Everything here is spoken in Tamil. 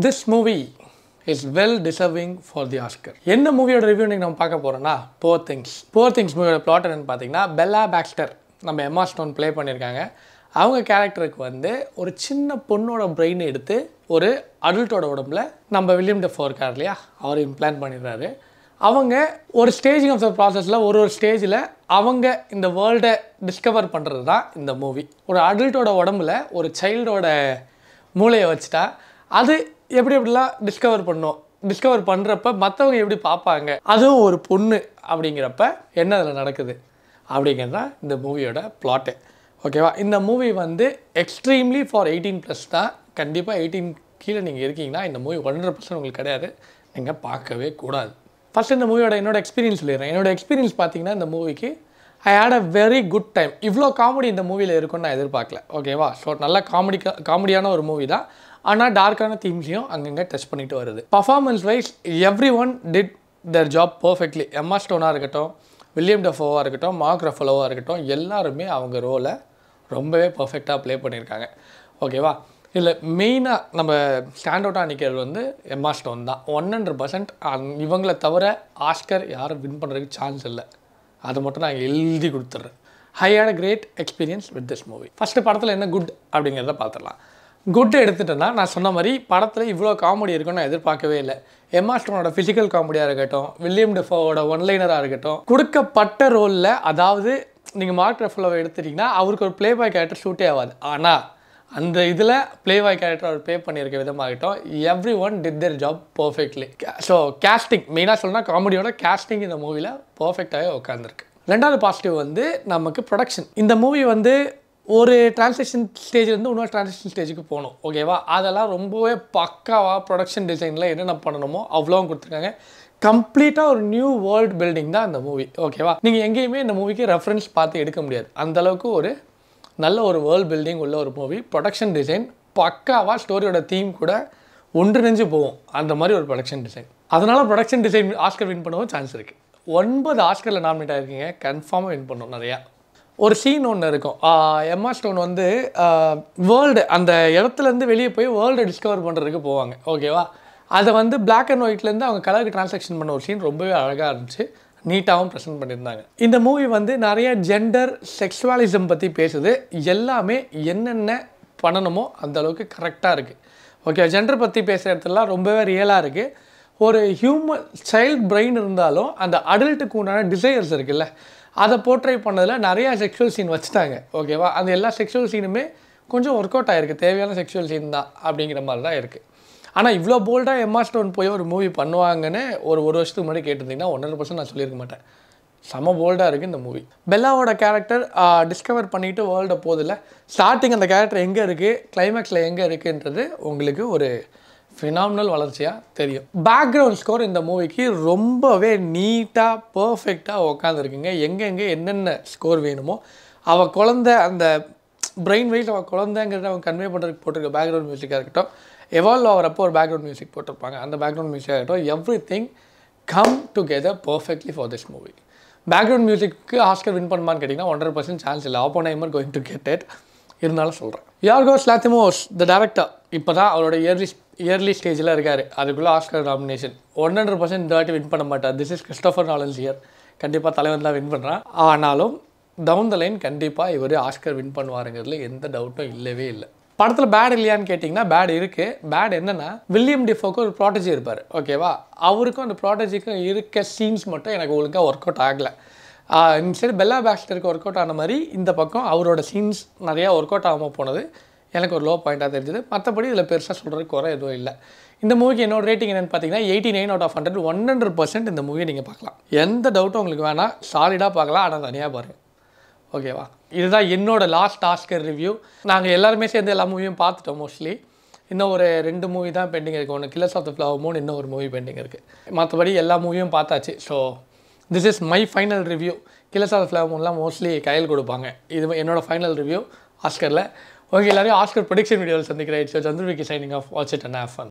this movie is well deserving for the Oscar என்ன மூவியோட ரிவ்யூ நீங்கள் நம்ம பார்க்க போகிறோம்னா போர் திங்ஸ் போர் திங்ஸ் மூவியோட பிளாட் என்னன்னு பார்த்தீங்கன்னா பெல்லா பேக்ஸ்டர் நம்ம எம்மா ஸ்டோன் ப்ளே பண்ணியிருக்காங்க அவங்க கேரக்டருக்கு வந்து ஒரு சின்ன பொண்ணோட பிரெயின் எடுத்து ஒரு அடல்ட்டோட உடம்புல நம்ம வில்லியம் டெஃபோ இருக்கார் இல்லையா அவர் இம்ப்ளான் பண்ணிடுறாரு அவங்க ஒரு ஸ்டேஜிங் ஆஃப் த ப்ராசஸில் ஒரு ஒரு ஸ்டேஜில் அவங்க இந்த வேர்ல்டை டிஸ்கவர் பண்ணுறது தான் இந்த மூவி ஒரு அடல்ட்டோட உடம்புல ஒரு சைல்டோட மூளையை வச்சுட்டா அது எப்படி எப்படிலாம் டிஸ்கவர் பண்ணும் டிஸ்கவர் பண்ணுறப்ப மற்றவங்க எப்படி பார்ப்பாங்க அதுவும் ஒரு பொண்ணு அப்படிங்கிறப்ப என்ன அதில் நடக்குது அப்படிங்கிறது தான் இந்த மூவியோட பிளாட்டு ஓகேவா இந்த மூவி வந்து எக்ஸ்ட்ரீம்லி ஃபார் எயிட்டீன் ப்ளஸ் தான் கண்டிப்பாக எயிட்டீன் கீழே நீங்கள் இருக்கீங்கன்னா இந்த மூவி ஒன் ஹண்ட்ரட் பர்சன்ட் உங்களுக்கு கிடையாது நீங்கள் பார்க்கவே கூடாது ஃபஸ்ட் இந்த மூவியோட என்னோட எக்ஸ்பீரியன்ஸ் சொல்லிடுறேன் என்னோட எக்ஸ்பீரியன்ஸ் பார்த்தீங்கன்னா இந்த மூவிக்கு I had a very good time இவ்வளோ காமெடி இந்த மூவியில் இருக்கும்னு நான் எதிர்பார்க்கல ஓகேவா ஸோ நல்ல காமெடி காமெடியான ஒரு மூவி தான் ஆனால் டார்க்கான தீம்ஸையும் அங்கங்கே டச் பண்ணிட்டு வருது performance wise everyone did their job perfectly Emma ஸ்டோனாக இருக்கட்டும் வில்லியம் டெஃபோவாக இருக்கட்டும் மார்க் ரஃபலோவாக இருக்கட்டும் எல்லாருமே அவங்க ரோலை ரொம்பவே பர்ஃபெக்டாக ப்ளே பண்ணியிருக்காங்க ஓகேவா இல்லை மெயினாக நம்ம ஸ்டாண்ட் அவுட்டாக நிற்கிறது வந்து எம்மா ஸ்டோன் தான் ஒன் ஹண்ட்ரட் பர்சன்ட் இவங்களை தவிர ஆஸ்கர் யாரும் வின் பண்ணுறதுக்கு சான்ஸ் இல்லை அதை மட்டும் நான் எழுதி கொடுத்துட்றேன் ஹையான great experience with this movie first படத்தில் என்ன குட் அப்படிங்கிறத பார்த்துடலாம் குட் எடுத்துட்டேன்னா நான் சொன்ன மாதிரி படத்தில் இவ்வளோ காமெடி இருக்கும்னு நான் எதிர்பார்க்கவே இல்லை எம்மா ஸ்டோனோட ஃபிசிக்கல் காமெடியாக இருக்கட்டும் வில்லியம் டெஃபோவோட ஒன்லைனராக இருக்கட்டும் கொடுக்கப்பட்ட ரோலில் அதாவது நீங்கள் மார்க் ரெஃபலோவை எடுத்துட்டிங்கன்னா அவருக்கு ஒரு ப்ளே பாய் கேரக்டர் ஷூட்டே ஆகாது ஆனால் அந்த இதில் ப்ளே பாய் கேரக்டர் அவர் ப்ளே பண்ணியிருக்க விதமாகட்டும் everyone did their job perfectly so casting மெயினாக சொல்லணும்னா காமெடியோட கேஸ்டிங் இந்த மூவியில் பர்ஃபெக்டாகவே உட்காந்துருக்கு ரெண்டாவது பாசிட்டிவ் வந்து நமக்கு ப்ரொடக்ஷன் இந்த மூவி வந்து ஒரு டிரான்சேக்ஷன் ஸ்டேஜ்லேருந்து இன்னொரு டிரான்சேக்ஷன் ஸ்டேஜுக்கு போகணும் ஓகேவா அதெல்லாம் ரொம்பவே பக்காவாக ப்ரொடக்ஷன் டிசைனில் என்னென்ன பண்ணணுமோ அவ்வளோவும் கொடுத்துருக்காங்க கம்ப்ளீட்டாக ஒரு நியூ வேர்ல்டு பில்டிங் தான் இந்த மூவி ஓகேவா நீங்கள் எங்கேயுமே இந்த மூவிக்கு ரெஃபரன்ஸ் பார்த்து எடுக்க முடியாது அந்தளவுக்கு ஒரு நல்ல ஒரு வேர்ல்டு பில்டிங் உள்ள ஒரு மூவி ப்ரொடக்ஷன் டிசைன் பக்காவாக ஸ்டோரியோட தீம் கூட ஒன்றிணைஞ்சு போகும் அந்த மாதிரி ஒரு ப்ரொடக்ஷன் டிசைன் அதனால் ப்ரொடக்ஷன் டிசைன் ஆஸ்கர் வின் பண்ணவும் சான்ஸ் இருக்குது ஒன்பது ஆஸ்கரில் நாமினேட் ஆகிருக்கீங்க கன்ஃபார்மாக வின் பண்ணும் நிறையா ஒரு சீன் ஒன்று இருக்கும் எம்மா ஸ்டோன் வந்து வேர்ல்டு அந்த இடத்துலேருந்து வெளியே போய் வேர்ல்டை டிஸ்கவர் பண்ணுறதுக்கு போவாங்க ஓகேவா அதை வந்து பிளாக் அண்ட் ஒயிட்லேருந்து அவங்க கலருக்கு ட்ரான்சாக்ஷன் பண்ண ஒரு சீன் ரொம்பவே அழகாக இருந்துச்சு நீட்டாகவும் ப்ரெசென்ட் பண்ணியிருந்தாங்க இந்த மூவி வந்து நிறைய ஜெண்டர் செக்ஷுவாலிசம் பற்றி பேசுது எல்லாமே என்னென்ன பண்ணணுமோ அந்த அளவுக்கு கரெக்டாக இருக்குது ஓகே ஜெண்டர் பற்றி பேசுகிற இடத்துலலாம் ரொம்பவே ரியலாக இருக்குது ஒரு ஹியூமன் சைல்ட் பிரெயின் இருந்தாலும் அந்த அடல்ட்டுக்கு உண்டான டிசையர்ஸ் இருக்குல்ல அதை போர்ட்ரை பண்ணதில் நிறையா செக்ஷுவல் சீன் வச்சுட்டாங்க ஓகேவா அந்த எல்லா செக்ஷுவல் சீனுமே கொஞ்சம் ஒர்க் அவுட் ஆகிருக்கு தேவையான செக்ஷுவல் சீன் தான் அப்படிங்கிற மாதிரி தான் இருக்குது ஆனால் இவ்வளோ போல்டாக எம்மா ஸ்டோன் போய் ஒரு மூவி பண்ணுவாங்கன்னு ஒரு ஒரு வருஷத்துக்கு முன்னாடி கேட்டிருந்தீங்கன்னா ஒன்றரை பர்சன்ட் நான் சொல்லியிருக்க மாட்டேன் செம போல்டாக இருக்குது இந்த மூவி பெல்லாவோட கேரக்டர் டிஸ்கவர் பண்ணிவிட்டு வேர்ல்டை போதில்ல ஸ்டார்டிங் அந்த கேரக்டர் எங்கே இருக்குது கிளைமேக்ஸில் எங்கே இருக்குன்றது உங்களுக்கு ஒரு ஃபினாமினல் வளர்ச்சியாக தெரியும் பேக்ரவுண்ட் ஸ்கோர் இந்த மூவிக்கு ரொம்பவே நீட்டாக பர்ஃபெக்டாக உக்காந்துருக்குங்க எங்கெங்கே என்னென்ன ஸ்கோர் வேணுமோ அவள் குழந்த அந்த பிரெயின் வைஸ் அவள் குழந்தைங்கிறத அவங்க கன்வே பண்ணுறதுக்கு போட்டிருக்க பேக்ரவுண்ட் மியூசிக்காக இருக்கட்டும் எவால்வ் ஆகிறப்போ ஒரு பேக்ரவுண்ட் மியூசிக் போட்டிருப்பாங்க அந்த பேக்ரவுண்ட் மியூசிக்காக இருக்கட்டும் everything come together perfectly for this movie background மியூசிக்கு ஆஸ்கர் வின் பண்ணுமான்னு கேட்டிங்கன்னா ஒன்றரை பர்சன்ட் சான்ஸ் இல்லை ஆப்போ ஐமர் கோயிங் டு கெட் இட் இருந்தாலும் சொல்கிறேன் யார்கோஸ் லாத்திமோஸ் த டேரக்டர் இப்போ தான் அவரோட இயர்லி இயர்லி ஸ்டேஜில் இருக்கார் அதுக்குள்ளே Oscar nomination one hundred percent இந்த வாட்டி வின் பண்ண மாட்டார் this is Christopher Nolan's year கண்டிப்பாக தலைவன் தான் வின் பண்ணுறான் ஆனாலும் டவுன் த லைன் கண்டிப்பாக இவர் ஆஸ்கர் வின் பண்ணுவாருங்கிறதுல எந்த டவுட்டும் இல்லவே இல்லை படத்தில் பேட் இல்லையான்னு கேட்டிங்கன்னா பேட் இருக்குது பேட் என்னென்னா வில்லியம் டிஃபோக்கு ஒரு ப்ராட்டஜி இருப்பார் ஓகேவா அவருக்கும் அந்த ப்ராட்டஜிக்கும் இருக்க சீன்ஸ் மட்டும் எனக்கு ஒழுங்காக ஒர்க் அவுட் ஆகலை இந்த சைடு பெல்லா பேக்ஸ்டருக்கு ஒர்க் அவுட் ஆன மாதிரி இந்த பக்கம் அவரோட சீன்ஸ் நிறையா ஒர்க் அவுட் ஆகாமல் போனது எனக்கு ஒரு லோ பாயிண்ட்டாக தெரிஞ்சது மற்றபடி இதில் பெருசாக சொல்கிறதுக்கு குறை எதுவும் இல்லை இந்த மூவிக்கு என்னோட ரேட்டிங் என்னென்னு பார்த்தீங்கன்னா eighty nine out of hundred one hundred percent இந்த மூவியை நீங்கள் பார்க்கலாம் எந்த டவுட்டும் உங்களுக்கு வேணாம் சாலிடாக பார்க்கலாம் ஆனால் தனியாக பாருங்கள் ஓகேவா இதுதான் என்னோட லாஸ்ட் ஆஸ்கர் ரிவ்யூ நாங்கள் எல்லாருமே சேர்ந்து எல்லா மூவியும் பார்த்துட்டோம் மோஸ்ட்லி இன்னும் ஒரு ரெண்டு மூவி தான் பெண்டிங் இருக்குது ஒன்று கில்லர்ஸ் ஆஃப் த ஃப்ளவர் மூணு இன்னும் ஒரு மூவி பெண்டிங் இருக்குது மற்றபடி எல்லா மூவியும் பார்த்தாச்சு so this is my final review killers of the flower மூணுலாம் மோஸ்ட்லி கையில் கொடுப்பாங்க இது என்னோட ஃபைனல் ரிவ்யூ ஆஸ்கரில் ஓகே எல்லாரையும் ஆஸ்கர் ப்ரொடிக்ஷன் வீடியோவில் சந்திக்கிறேன் இட்ஸ் சந்திரவிக்கு signing off watch it and have fun